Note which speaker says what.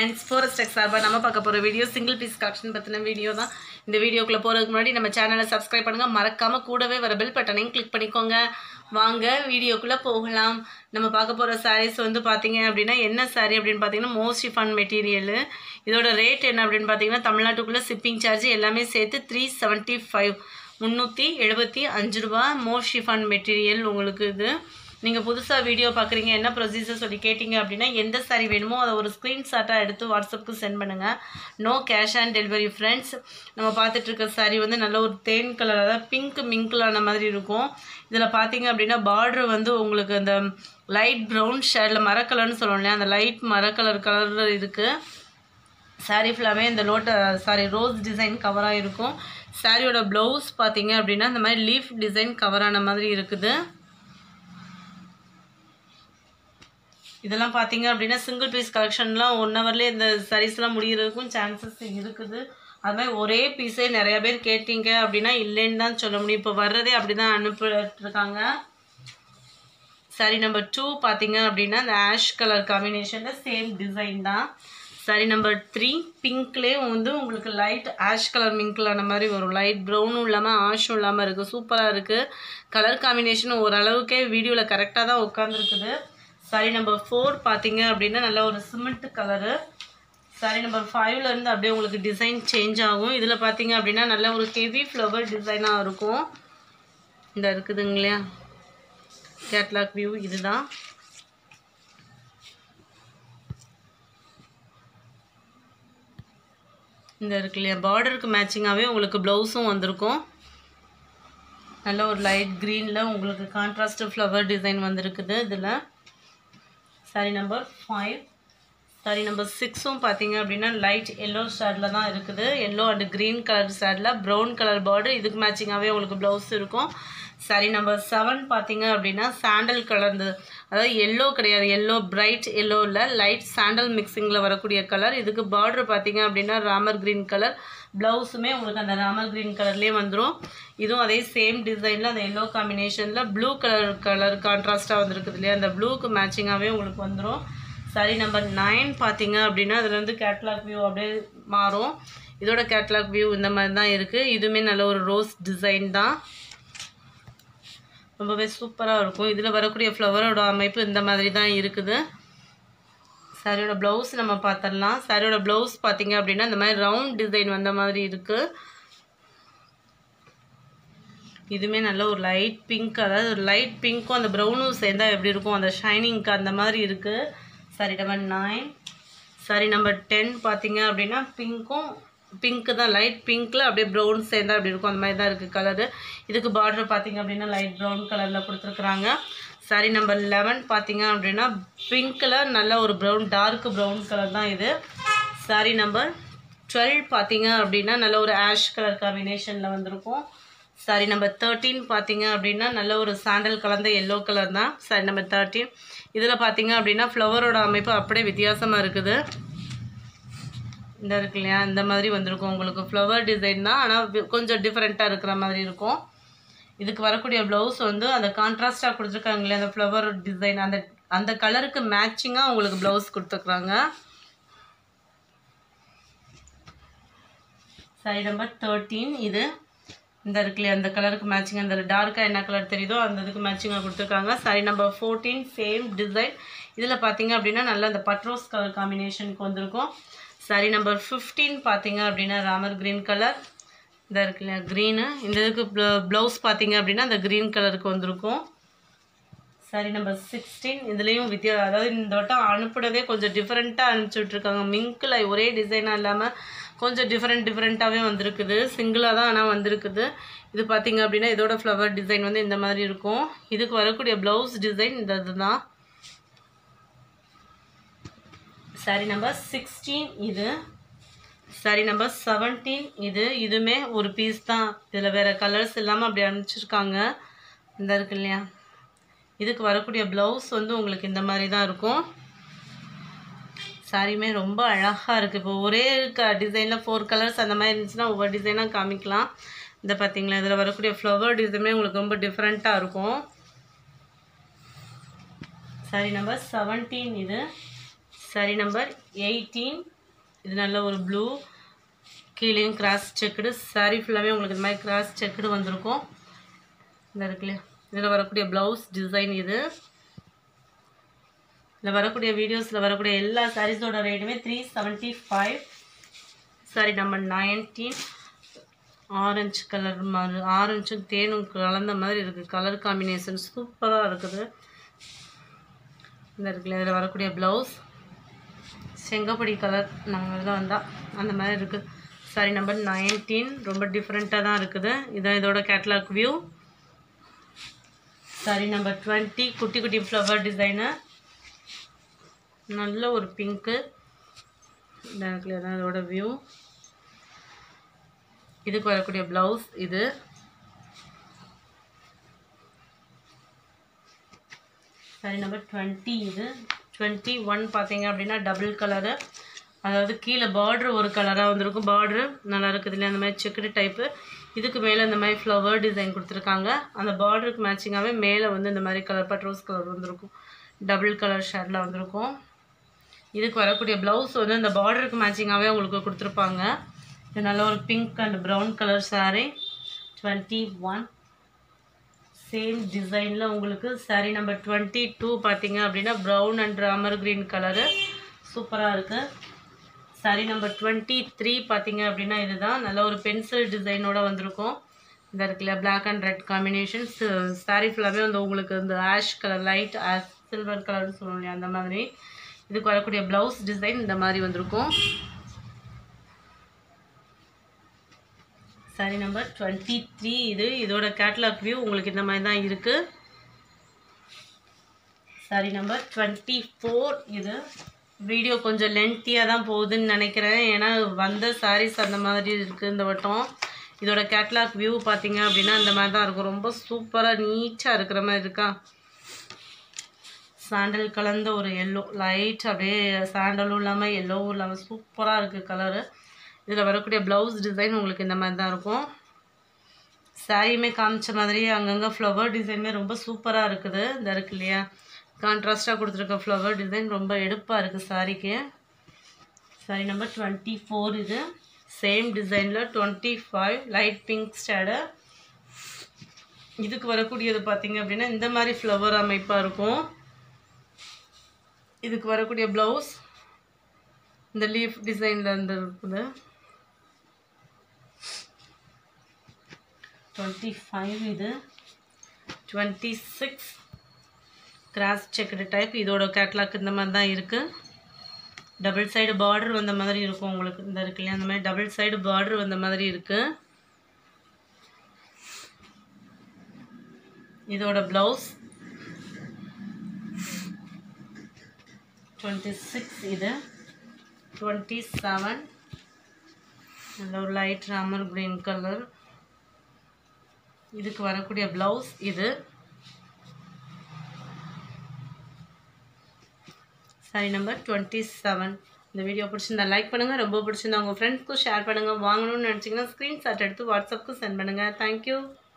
Speaker 1: friends forest tech சார்பாக நம்ம பார்க்க போகிற வீடியோ சிங்கிள் பீஸ் கலெக்ஷன் பற்றின வீடியோ தான் இந்த வீடியோக்குள்ளே போகிறதுக்கு முன்னாடி நம்ம சேனலை சப்ஸ்கிரைப் பண்ணுங்கள் மறக்காமல் கூடவே வர பெல் பட்டனையும் கிளிக் பண்ணிக்கோங்க வாங்க வீடியோக்குள்ளே போகலாம் நம்ம பார்க்க போகிற சாரீஸ் வந்து பார்த்தீங்க அப்படின்னா என்ன சாரீ அப்படின்னு பார்த்தீங்கன்னா மோஸ்ட் ஃபன் மெட்டீரியலு இதோட ரேட் என்ன அப்படின்னு பார்த்தீங்கன்னா தமிழ்நாட்டுக்குள்ளே ஷிப்பிங் சார்ஜ் எல்லாமே சேர்த்து த்ரீ செவன்ட்டி ஃபைவ் முந்நூற்றி எழுபத்தி அஞ்சு ரூபா மோர் ஷிஃபான் மெட்டீரியல் உங்களுக்கு இது நீங்கள் புதுசாக வீடியோ பார்க்குறீங்க என்ன ப்ரொசீஜர் சொல்லி கேட்டிங்க அப்படின்னா எந்த சாரி வேணுமோ அதை ஒரு ஸ்க்ரீன்ஷாட்டாக எடுத்து வாட்ஸ்அப்புக்கு சென்ட் பண்ணுங்கள் no cash on delivery friends நம்ம பார்த்துட்டு இருக்க சாரி வந்து நல்ல ஒரு தேன் கலர் அதாவது பிங்க் மிங்க்லான மாதிரி இருக்கும் இதில் பார்த்தீங்க அப்படின்னா பார்டர் வந்து உங்களுக்கு அந்த லைட் ப்ரௌன் ஷேடில் மரக்கலர்னு சொல்லுவோம் இல்லையா அந்த லைட் மரக்கலர் கலர் இருக்குது சாரீ ஃபுல்லாமே இந்த லோட்ட சாரி ரோஸ் டிசைன் கவராக இருக்கும் சாரியோட ப்ளவுஸ் பார்த்தீங்க அப்படின்னா இந்த மாதிரி லீஃப் டிசைன் கவரான மாதிரி இருக்குது இதெல்லாம் பார்த்தீங்க அப்படின்னா சிங்கிள் பீஸ் கலெக்ஷன்லாம் ஒன் ஹவர்லேயே இந்த சாரீஸ்லாம் முடிகிறதுக்கும் சான்சஸ் இருக்குது அது மாதிரி ஒரே பீஸே நிறைய பேர் கேட்டீங்க அப்படின்னா இல்லைன்னு தான் சொல்ல முடியும் இப்போ வர்றதே அப்படி தான் அனுப்பிட்டுருக்காங்க சாரி நம்பர் டூ பார்த்தீங்க அப்படின்னா இந்த ஆஷ் கலர் காம்பினேஷனில் சேம் டிசைன் தான் சாரி நம்பர் த்ரீ பிங்க்லேயே வந்து உங்களுக்கு லைட் ஆஷ் கலர் மிங்க்லான மாதிரி வரும் லைட் ப்ரௌனும் இல்லாமல் ஆஷும் இல்லாமல் இருக்குது சூப்பராக இருக்குது கலர் காம்பினேஷன் ஓரளவுக்கே வீடியோவில் கரெக்டாக தான் உட்காந்துருக்குது சாரி நம்பர் ஃபோர் பார்த்தீங்க அப்படின்னா நல்ல ஒரு சிமெண்ட் கலரு சாரி நம்பர் ஃபைவ்லேருந்து அப்படியே உங்களுக்கு டிசைன் சேஞ்ச் ஆகும் இதில் பார்த்தீங்க அப்படின்னா நல்ல ஒரு ஹெவி ஃப்ளவர் டிசைனாக இருக்கும் இந்த இருக்குதுங்க இல்லையா கேட்லாக் வியூ இதுதான் இந்த இருக்கு இல்லையா பார்டருக்கு மேட்சிங்காகவே உங்களுக்கு ப்ளவுஸும் வந்திருக்கும் நல்ல ஒரு லைட் க்ரீனில் உங்களுக்கு கான்ட்ராஸ்ட் ஃப்ளவர் டிசைன் வந்திருக்குது இதில் sari number five sari number சிக்ஸும் பார்த்தீங்க அப்படின்னா லைட் எல்லோ ஷேடில் தான் இருக்குது எல்லோ அண்ட் க்ரீன் கலர் ஷேடில் ப்ரௌன் கலர் பார்டர் இதுக்கு மேட்சிங்காகவே உங்களுக்கு ப்ளவுஸ் இருக்கும் சாரி நம்பர் செவன் பார்த்தீங்க அப்படின்னா சாண்டல் கலர்ந்து அதாவது எல்லோ கிடையாது எல்லோ பிரைட் எல்லோ இல்லை லைட் சாண்டல் மிக்சிங்கில் வரக்கூடிய கலர் இதுக்கு பார்டர் பார்த்தீங்க அப்படின்னா ராமர் க்ரீன் கலர் ப்ளவுஸுமே உங்களுக்கு அந்த ராமர் க்ரீன் கலர்லேயே வந்துடும் இதுவும் அதே சேம் டிசைனில் அந்த எல்லோ காம்பினேஷனில் ப்ளூ கலர் கலர் கான்ட்ராஸ்ட்டாக வந்திருக்குது இல்லையா அந்த ப்ளூக்கு மேட்சிங்காகவே உங்களுக்கு வந்துடும் சாரி நம்பர் நைன் பார்த்தீங்க அப்படின்னா அதில் வந்து கேட்லாக் வியூ அப்படியே மாறும் இதோட கேட்லாக் வியூ இந்த மாதிரி தான் இருக்குது இதுவுமே நல்ல ஒரு ரோஸ் டிசைன் தான் ரொம்பவே சூப்பராக இருக்கும் இதில் வரக்கூடிய ஃப்ளவரோட அமைப்பு இந்த மாதிரி தான் இருக்குது சாரியோட ப்ளவுஸ் நம்ம பார்த்துடலாம் சாரியோட ப்ளவுஸ் பார்த்தீங்க அப்படின்னா இந்த மாதிரி ரவுண்ட் டிசைன் வந்த மாதிரி இருக்குது இதுவுமே நல்ல ஒரு லைட் பிங்க் அதாவது ஒரு லைட் பிங்க்கும் அந்த ப்ரௌனும் சேர்ந்தால் எப்படி இருக்கும் அந்த ஷைனிங்க்கு அந்த மாதிரி இருக்குது sari number nine sari number ten பார்த்தீங்க அப்படின்னா பிங்க்கும் பிங்க்கு தான் லைட் பிங்க்கில் அப்படியே ப்ரௌன் சேர்ந்தா அப்படி இருக்கும் அந்த மாதிரி தான் இருக்குது கலரு இதுக்கு பார்டர் பார்த்தீங்க அப்படின்னா லைட் ப்ரௌன் கலரில் கொடுத்துருக்குறாங்க சாரி நம்பர் லெவன் பார்த்தீங்க அப்படின்னா பிங்க்கில் நல்ல ஒரு ப்ரௌன் டார்க் ப்ரௌன் கலர் தான் இது சாரி நம்பர் டுவெல் பார்த்தீங்க அப்படின்னா நல்ல ஒரு ஆஷ் கலர் காம்பினேஷனில் வந்திருக்கும் சாரி நம்பர் தேர்ட்டீன் பார்த்தீங்க அப்படின்னா நல்ல ஒரு சாண்டல் கலந்த எல்லோ கலர் தான் சாரி நம்பர் தேர்ட்டீன் இதில் பார்த்தீங்க அப்படின்னா ஃப்ளவரோட அமைப்பு அப்படியே வித்தியாசமாக இருக்குது இந்த இருக்கு இல்லையா இந்த மாதிரி வந்திருக்கும் உங்களுக்கு ஃப்ளவர் டிசைன் தான் ஆனால் கொஞ்சம் டிஃப்ரெண்ட்டாக இருக்கிற மாதிரி இருக்கும் இதுக்கு வரக்கூடிய ப்ளவுஸ் வந்து அந்த கான்ட்ராஸ்டாக கொடுத்துருக்காங்க இல்லையா அந்த ஃப்ளவர் டிசைன் அந்த அந்த கலருக்கு மேட்சிங்காக உங்களுக்கு ப்ளவுஸ் கொடுத்துருக்குறாங்க சாரி நம்பர் தேர்ட்டீன் இது இந்த இருக்குல்லையே அந்த கலருக்கு மேட்சிங் அந்த டார்க்காக என்ன கலர் தெரியுதோ அந்த இதுக்கு மேட்சிங்காக கொடுத்துருக்காங்க sari number fourteen same design இதில் பார்த்தீங்க அப்படின்னா நல்ல அந்த பட்ரோஸ் கலர் காம்பினேஷனுக்கு வந்திருக்கும் சாரி நம்பர் ஃபிஃப்டீன் பார்த்தீங்க அப்படின்னா ராமர் க்ரீன் கலர் இந்த இருக்கு இல்லையா க்ரீனு இந்த இதுக்கு ப்ளவுஸ் பார்த்தீங்க அப்படின்னா அந்த க்ரீன் கலருக்கு வந்திருக்கும் சாரி நம்பர் சிக்ஸ்டீன் இதுலேயும் வித்தியா அதாவது இந்த வட்டம் அனுப்புனதே கொஞ்சம் டிஃப்ரெண்ட்டாக அனுப்பிச்சி விட்ருக்காங்க மிங்கில் ஒரே டிசைனாக இல்லாமல் கொஞ்சம் டிஃப்ரெண்ட் டிஃப்ரெண்ட்டாகவே வந்திருக்குது சிங்கிளாக தான் ஆனால் வந்திருக்குது இது பார்த்தீங்க அப்படின்னா இதோட ஃப்ளவர் டிசைன் வந்து இந்த மாதிரி இருக்கும் இதுக்கு வரக்கூடிய ப்ளவுஸ் டிசைன் இந்த இதுதான் சாரி நம்பர் சிக்ஸ்டீன் இது சாரி நம்பர் செவன்டீன் இது இதுவுமே ஒரு பீஸ் தான் இதில் வேறு கலர்ஸ் இல்லாமல் அப்படி அனுப்பிச்சிருக்காங்க இந்த இருக்கு இல்லையா இதுக்கு வரக்கூடிய ப்ளவுஸ் வந்து உங்களுக்கு இந்த மாதிரி தான் இருக்கும் சாரியுமே ரொம்ப அழகாக இருக்குது இப்போ ஒரே க டிசைனில் ஃபோர் கலர்ஸ் அந்த மாதிரி இருந்துச்சுன்னா ஒவ்வொரு டிசைனாக காமிக்கலாம் இந்த பார்த்தீங்களா இதில் வரக்கூடிய ஃப்ளவர் டிசைனுமே உங்களுக்கு ரொம்ப டிஃப்ரெண்ட்டாக இருக்கும் சாரி நம்பர் செவன்டீன் இது சாரி நம்பர் எயிட்டீன் இது நல்ல ஒரு ப்ளூ கீழேயும் கிராஸ் செக்குடு saree ஃபுல்லாகவே உங்களுக்கு இந்த மாதிரி கிராஸ் செக்குடு வந்திருக்கும் இந்த இருக்கு இல்லையா இதில் வரக்கூடிய ப்ளவுஸ் டிசைன் இது இதில் வரக்கூடிய வீடியோஸில் வரக்கூடிய எல்லா சாரீஸோட ரேட்டுமே three seventy five sari number nineteen orange colour மாதிரி ஆரஞ்சும் தேனும் கலந்த மாதிரி இருக்குது கலர் காம்பினேஷன் சூப்பராக இருக்குது இந்த இருக்குல்ல இதில் வரக்கூடிய ப்ளவுஸ் செங்கப்படி கலர் நாங்கள் இதில் வந்தால் அந்த மாதிரி இருக்குது சாரி நம்பர் நைன்டீன் ரொம்ப டிஃப்ரெண்ட்டாக தான் இருக்குது இதான் இதோட catalogue view sari number twenty குட்டி குட்டி ஃப்ளவர் டிசைனு நல்ல ஒரு பிங்க்கு இதான் இதோட வியூ இதுக்கு வரக்கூடிய ப்ளவுஸ் இது சாரி நம்பர் டுவெண்ட்டி இது டுவெண்ட்டி ஒன் பார்த்தீங்க அப்படின்னா டபுள் கலரு அதாவது கீழே பார்ட்ரு ஒரு கலராக வந்திருக்கும் பார்ட்ரு நல்லா இருக்குது இல்லையா அந்த மாதிரி செக்குடு டைப்பு இதுக்கு மேலே இந்த மாதிரி ஃப்ளவர் டிசைன் கொடுத்துருக்காங்க அந்த பார்டருக்கு மேட்சிங்காகவே மேலே வந்து இந்த மாதிரி கலர் பட் ரோஸ் கலர் வந்திருக்கும் டபுள் கலர் ஷேடில் வந்திருக்கும் இதுக்கு வரக்கூடிய ப்ளவுஸ் வந்து இந்த பார்டருக்கு மேட்சிங்காகவே உங்களுக்கு கொடுத்துருப்பாங்க இது நல்ல ஒரு pink and brown colour saree twenty one same டிசைனில் உங்களுக்கு saree நம்பர் டுவெண்ட்டி டூ பார்த்தீங்க அப்படின்னா brown and Ramar green colour சூப்பராக இருக்குது saree நம்பர் டுவெண்ட்டி த்ரீ பார்த்தீங்க அப்படின்னா இதுதான் நல்ல ஒரு பென்சில் டிசைனோட வந்திருக்கும் இந்த இருக்குல்ல black and red combination saree ஃபுல்லாகவே வந்து உங்களுக்கு இந்த ash colour light ash silver கலர்னு சொல்லுவோம் இல்லையா அந்த மாதிரி இதுக்கு வரக்கூடிய ப்ளவுஸ் டிசைன் இந்த மாதிரி வந்திருக்கும் சாரி நம்பர் டுவெண்ட்டி த்ரீ இது இதோட கேட்லாக் வியூ உங்களுக்கு இந்த மாதிரி தான் இருக்குது சாரி நம்பர் டுவெண்ட்டி ஃபோர் இது வீடியோ கொஞ்சம் லென்த்தியாக தான் போகுதுன்னு நினைக்கிறேன் ஏன்னா வந்த சாரீஸ் அந்த மாதிரி இருக்குது இந்த வட்டம் இதோட கேட்லாக் வியூ பார்த்தீங்க அப்படின்னா இந்த மாதிரி தான் இருக்கும் ரொம்ப சூப்பராக நீட்டாக இருக்கிற மாதிரி இருக்கா சாண்டல் கலந்த ஒரு எல்லோ லைட் அப்படியே சாண்டலும் இல்லாமல் எல்லோவும் இல்லாமல் சூப்பராக இருக்குது கலரு இதில் வரக்கூடிய ப்ளவுஸ் டிசைன் உங்களுக்கு இந்த மாதிரி தான் இருக்கும் சாரியுமே காமிச்ச மாதிரியே அங்கங்கே ஃப்ளவர் டிசைனுமே ரொம்ப சூப்பராக இருக்குது இந்த இருக்கு இல்லையா கான்ட்ராஸ்டாக கொடுத்துருக்க ஃப்ளவர் டிசைன் ரொம்ப எடுப்பாக இருக்குது சாரிக்கு சாரி நம்பர் டுவெண்ட்டி ஃபோர் இது சேம் டிசைனில் twenty five light pink shade இதுக்கு வரக்கூடியது பார்த்தீங்க அப்படின்னா இந்த மாதிரி ஃப்ளவர் அமைப்பாக இருக்கும் இதுக்கு வரக்கூடிய ப்ளவுஸ் இந்த லீஃப் டிசைனில் இருந்து இருக்குது டுவெண்ட்டி ஃபைவ் இது twenty six cross checked type இதோட கேட்லாக் இந்த மாதிரி தான் இருக்குது டபுள் சைடு பார்டர் வந்த மாதிரி இருக்கும் உங்களுக்கு இந்த இருக்கு இல்லையா அந்த மாதிரி டபுள் சைடு பார்டர் வந்த மாதிரி இருக்குது இதோட ப்ளவுஸ் டுவெண்ட்டி சிக்ஸ் இது டுவெண்ட்டி செவன் நல்ல ஒரு லைட் ராமர் க்ரீன் கலர் இதுக்கு வரக்கூடிய ப்ளவுஸ் இது சாரி நம்பர் டுவெண்ட்டி செவன் இந்த வீடியோ பிடிச்சிருந்தா லைக் பண்ணுங்கள் ரொம்ப பிடிச்சிருந்தா உங்கள் ஃப்ரெண்ட்ஸ்க்கும் ஷேர் பண்ணுங்கள் வாங்கணும்னு நினச்சிங்கன்னா ஸ்க்ரீன்ஷாட் எடுத்து வாட்ஸ்அப்புக்கு சென்ட் பண்ணுங்கள் தேங்க்யூ